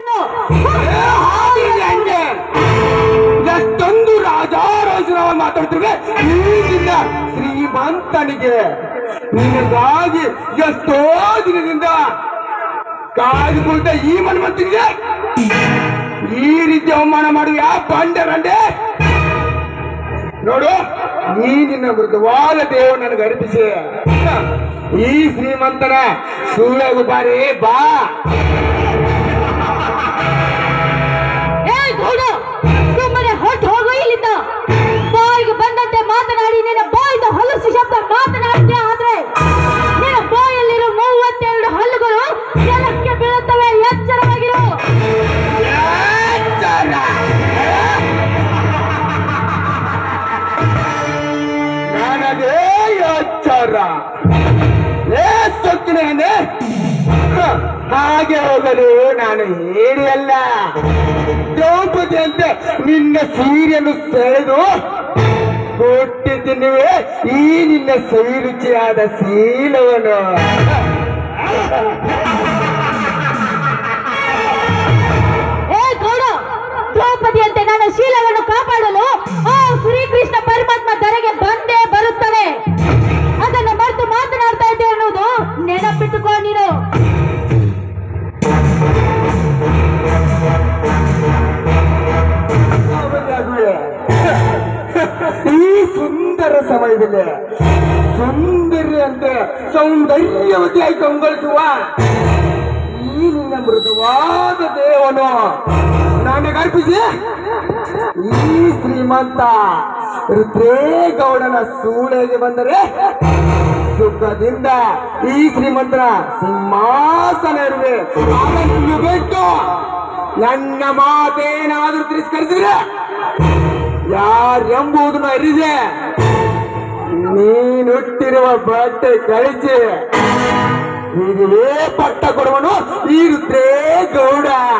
ಏ, ಹಾಗಿದೆ ಹಂಗೆ. ಎಷ್ಟೊಂದು ರಾಜಾರೋಜನವ ಮಾತಾಡ್ತಿರುವೆ ಈಗಿನ ಶ್ರೀಮಂತನಿಗೆ ನಿನಗಾಗಿ ಎಷ್ಟೋ ದಿನದಿಂದ ಕಾಯ್ದುಕೊಂಡ ಈ ಮನ್ಮಂತನಿಗೆ ಈ ರೀತಿ ಅವಮಾನ ಮಾಡುವ ಯಾವ ಬಂಡರಂಡೆ ನೋಡು ಈ ನಿನ್ನ ಮೃದುವಾದ ದೇವರು ನನಗೆ ಅರ್ಪಿಸಿ ಈ ಶ್ರೀಮಂತನ ಸುಳ್ಳಗು ಬಾರಿ ಬಾ ಏ ಗೌಡ ಸುಮ್ಮನೆ ಹೊರಟು ಹೋಗು ಇಲ್ಲಿಂದ ಬಾಯಿಗೆ ಬಂದಂತೆ ಮಾತನಾಡಿ ನಿನ್ನ ಬಾಯಿಂದ ಹೊಲಸು ಶಬ್ದ ಮಾತನಾಡಿದ್ದೆ ಆದ್ರೆ ನಿನ್ನ ಬಾಯಲ್ಲಿರೋ ಮೂವತ್ತೆರಡು ಹಲ್ಲುಗಳು ನೆಲಕ್ಕೆ ಬೀಳುತ್ತವೆ ಎಚ್ಚರವಾಗಿರು ಎಚ್ಚರ. ನನಗೆ ಎಚ್ಚರ ಏ ಸೊಕ್ಕಿನ ಹಾಗೆ ಹೋಗಲು ನಾನು ಹೇಳಿಯಲ್ಲ ದ್ರೌಪದಿ ಅಂತ ನಿನ್ನ ಸೀರೆಯನ್ನು ಸೆಳೆದು ಕೊಟ್ಟಿದ್ದೀನಿವೆ ಈ ನಿನ್ನ ಸೈ ರುಚಿಯಾದ ಶೀಲವನ್ನು ಏ ಗೌಡ ದ್ರೌಪದಿಯಂತೆ ನನ್ನ ಶೀಲವನ್ನು ಕಾಪಾಡಲು ಆ ಶ್ರೀಕೃಷ್ಣ ಪರಮಾತ್ಮ ಧರೆಗೆ ಬಂದೇ ಬರುತ್ತಾನೆ ಅದನ್ನು ಮರೆತು ಮಾತನಾಡ್ತಾ ಇದ್ದೆ ಅನ್ನೋದು ನೆನಪಿಟ್ಟುಕೋ ನೀನು ಹೌದಾಗುವೆ. ಈ ಸುಂದರ ಸಮಯದಲ್ಲಿ ಸುಂದರಿ ಅಂತ ಸೌಂದರ್ಯವತಿಯಾಗಿ ಕಂಗೊಳಿಸುವ ಈ ನಿನ್ನ ಮೃದುವಾದ ದೇವನು ನನಗರ್ಪಿಸಿ ಈ ಶ್ರೀಮಂತ ರುದ್ರೇಗೌಡನ ಸೂಳೆಗೆ ಬಂದರೆ ಸುಖದಿಂದ ಈ ಶ್ರೀಮಂತನ ಸಿಂಹಾಸನ ಇರುವೆ ಅವನನ್ನು ಬಿಟ್ಟು ನನ್ನ ಮಾತೇನಾದ್ರೂ ತಿರಸ್ಕರಿಸಿದ್ರೆ ಯಾರೆಂಬುದನ್ನು ಅರಿದೆ ನೀನುಟ್ಟಿರುವ ಬಟ್ಟೆ ಕಳಿಸಿ ಇದುವೇ ಪಟ್ಟ ಕೊಡುವನು ಈ ರುದ್ರೇ ಗೌಡ